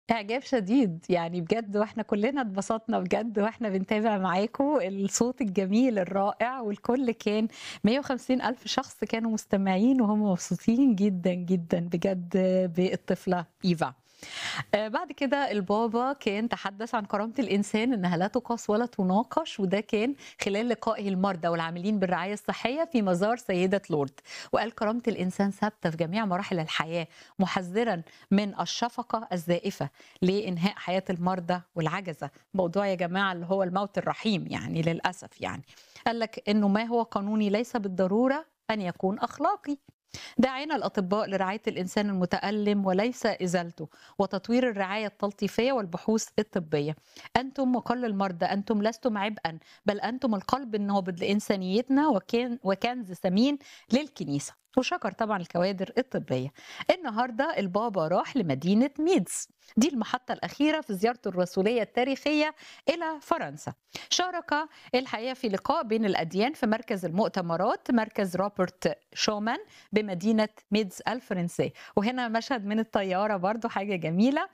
إعجاب شديد، يعني بجد وإحنا كلنا اتبسطنا بجد وإحنا بنتابع معاكم الصوت الجميل الرائع، والكل كان 150.000 شخص كانوا مستمعين وهُم مبسوطين جدًا، جدًا بجد بالطفلة إيفا. آآ بعد كده البابا كان تحدث عن كرامة الإنسان إنها لا تُقاس ولا تُناقش، وده كان خلال لقائه المرضى والعاملين بالرعاية الصحية في مزار سيدة لورد، وقال كرامة الإنسان ثابتة في جميع مراحل الحياة، محذرًا من الشفقة الزائفة لإنهاء حياة المرضى والعجزة، موضوع يا جماعة اللي هو الموت الرحيم يعني للأسف يعني. قال لك إنه ما هو قانوني ليس بالضرورة أن يكون أخلاقي. داعينا الأطباء لرعاية الإنسان المتألم وليس إزالته، وتطوير الرعاية التلطيفية والبحوث الطبية. أنتم وكل المرضى، أنتم لستم عبئًا، بل أنتم القلب النابض لإنسانيتنا وكان وكنز ثمين للكنيسة. وشكر طبعًا الكوادر الطبية. النهارده البابا راح لمدينة ميدز، دي المحطة الأخيرة في زيارته الرسولية التاريخية إلى فرنسا. شارك الحقيقة في لقاء بين الأديان في مركز المؤتمرات، مركز روبرت شومان بمدينة ميدز الفرنسية، وهنا مشهد من الطيارة برضه حاجة جميلة،